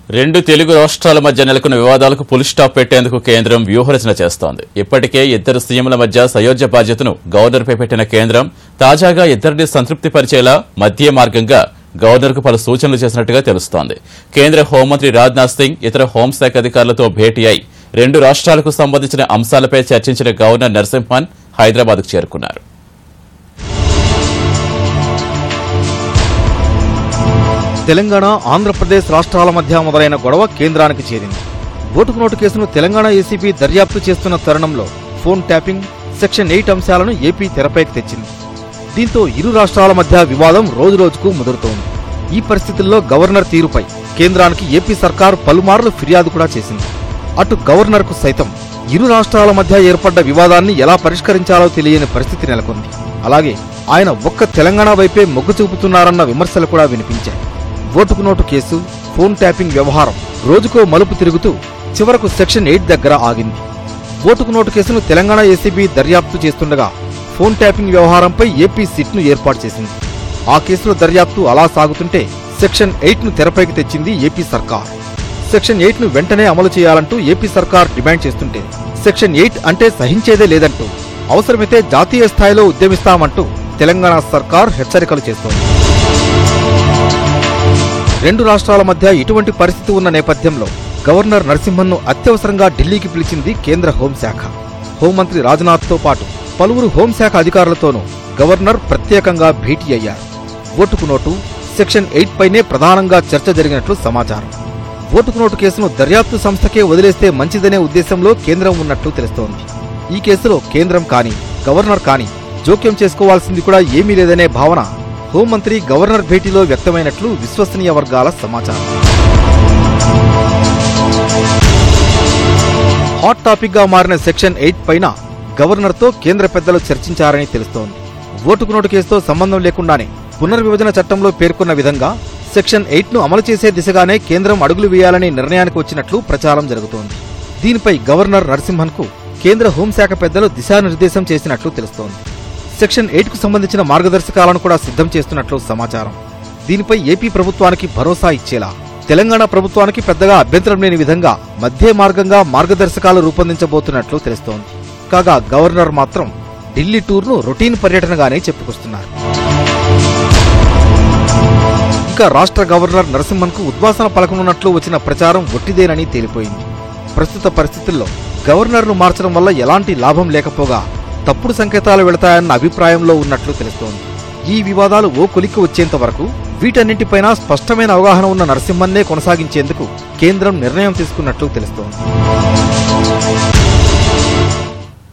రెండు తెలుగు రాష్ట్రాల మధ్య నెలకొన్న వివాదాలకు పులి స్టాప్ పెట్టేందుకు కేంద్రం వ్యూహరచన చేస్తోంది ఇప్పటికే ఇద్దరు సీఎంల మధ్య సయోధ్య బాధ్యతను గవర్నర్పై పెట్టిన కేంద్రం తాజాగా ఇద్దరిని సంతృప్తి పరిచేలా మధ్య మార్గంగా గవర్నర్కు పలు సూచనలు చేసినట్టుగా తెలుస్తోంది కేంద్ర హోంమంత్రి రాజ్నాథ్ సింగ్ ఇతర హోంశాఖ అధికారులతో భేటీ అయి రెండు రాష్ట్రాలకు సంబంధించిన అంశాలపై చర్చించిన గవర్నర్ నరసింహన్ హైదరాబాద్కు చేరుకున్నారు తెలంగాణ ఆంధ్రప్రదేశ్ రాష్ట్రాల మధ్య మొదలైన గొడవ కేంద్రానికి చేరింది ఓటుకు నోటు కేసును తెలంగాణ ఏసీబీ దర్యాప్తు చేస్తున్న తరుణంలో ఫోన్ ట్యాపింగ్ సెక్షన్ ఎయిట్ అంశాలను ఏపీ తెరపైకి తెచ్చింది దీంతో ఇరు రాష్ట్రాల మధ్య వివాదం రోజురోజుకు ముదురుతోంది ఈ పరిస్థితుల్లో గవర్నర్ తీరుపై కేంద్రానికి ఏపీ సర్కార్ పలుమార్లు ఫిర్యాదు కూడా చేసింది అటు గవర్నర్కు సైతం ఇరు రాష్ట్రాల మధ్య ఏర్పడ్డ వివాదాన్ని ఎలా పరిష్కరించాలో తెలియని పరిస్థితి నెలకొంది అలాగే ఆయన ఒక్క తెలంగాణ వైపే మొగ్గు చూపుతున్నారన్న విమర్శలు కూడా వినిపించాయి ఓటుకు నోటు కేసు ఫోన్ ట్యాపింగ్ వ్యవహారం రోజుకో మలుపు తిరుగుతూ చివరకు సెక్షన్ ఎయిట్ దగ్గర ఆగింది ఓటుకు నోటు కేసును తెలంగాణ ఏసీబీ దర్యాప్తు చేస్తుండగా ఫోన్ ట్యాపింగ్ వ్యవహారంపై ఏపీ సిట్ను ఏర్పాటు చేసింది ఆ కేసులో దర్యాప్తు అలా సాగుతుంటే సెక్షన్ ఎయిట్ ను తెరపైకి తెచ్చింది ఏపీ సర్కార్ సెక్షన్ ఎయిట్ ను వెంటనే అమలు చేయాలంటూ ఏపీ సర్కార్ డిమాండ్ చేస్తుంటే సెక్షన్ ఎయిట్ అంటే సహించేదే లేదంటూ అవసరమైతే జాతీయ స్థాయిలో ఉద్యమిస్తామంటూ తెలంగాణ సర్కార్ హెచ్చరికలు చేస్తోంది రెండు రాష్ట్రాల మధ్య ఇటువంటి పరిస్థితి ఉన్న నేపథ్యంలో గవర్నర్ నరసింహన్ను అత్యవసరంగా ఢిల్లీకి పిలిచింది కేంద్ర హోంశాఖ హోంమంత్రి రాజ్నాథ్తో పాటు పలువురు హోంశాఖ అధికారులతోనూ గవర్నర్ ప్రత్యేకంగా భేటీ అయ్యారు ఓటుకు నోటు సెక్షన్ ఎయిట్ పైనే ప్రధానంగా చర్చ జరిగినట్లు సమాచారం ఓటుకు నోటు కేసును దర్యాప్తు సంస్థకే వదిలేస్తే మంచిదనే ఉద్దేశంలో కేంద్రం ఉన్నట్లు తెలుస్తోంది ఈ కేసులో కేంద్రం కానీ గవర్నర్ కానీ జోక్యం చేసుకోవాల్సింది కూడా ఏమీ లేదనే భావన హోంమంత్రి గవర్నర్ భేటీలో వ్యక్తమైనట్లు విశ్వసనీయ వర్గాల సమాచారం హాట్ టాపిక్ గా మారిన సెక్షన్ ఎయిట్ పైన గవర్నర్తో కేంద్ర పెద్దలు చర్చించారని తెలుస్తోంది ఓటుకు నోటు కేసుతో సంబంధం లేకుండానే పునర్విభజన చట్టంలో పేర్కొన్న విధంగా సెక్షన్ ఎయిట్ ను అమలు చేసే దిశగానే కేంద్రం అడుగులు వేయాలనే నిర్ణయానికి వచ్చినట్లు ప్రచారం జరుగుతోంది దీనిపై గవర్నర్ నరసింహన్ కు కేంద్ర హోంశాఖ పెద్దలు దిశానిర్దేశం చేసినట్లు తెలుస్తోంది సెక్షన్ ఎయిట్ కు సంబంధించిన మార్గదర్శకాలను కూడా సిద్ధం చేస్తున్నట్లు సమాచారం దీనిపై ఏపీ ప్రభుత్వానికి భరోసా ఇచ్చేలా తెలంగాణ ప్రభుత్వానికి పెద్దగా అభ్యంతరం లేని విధంగా మధ్య మార్గంగా మార్గదర్శకాలు రూపొందించబోతున్నట్లు తెలుస్తోంది కాగా గవర్నర్ మాత్రం ఢిల్లీ టూర్ను రొటీన్ పర్యటనగానే చెప్పుకొస్తున్నారు ఇక రాష్ట్ర గవర్నర్ నరసింహన్కు ఉద్వాసన పలకనున్నట్లు వచ్చిన ప్రచారం ఒట్టిదేనని తేలిపోయింది ప్రస్తుత పరిస్థితుల్లో గవర్నర్ను మార్చడం వల్ల ఎలాంటి లాభం లేకపోగా తప్పుడు సంకేతాలు వెళతాయన్న అభిప్రాయంలో ఉన్నట్లు తెలుస్తోంది ఈ వివాదాలు ఓ కొలిక్కి వచ్చేంత వరకు వీటన్నింటిపైన స్పష్టమైన అవగాహన ఉన్న నరసింహన్నే కొనసాగించేందుకు కేంద్రం నిర్ణయం తీసుకున్నట్లు తెలుస్తోంది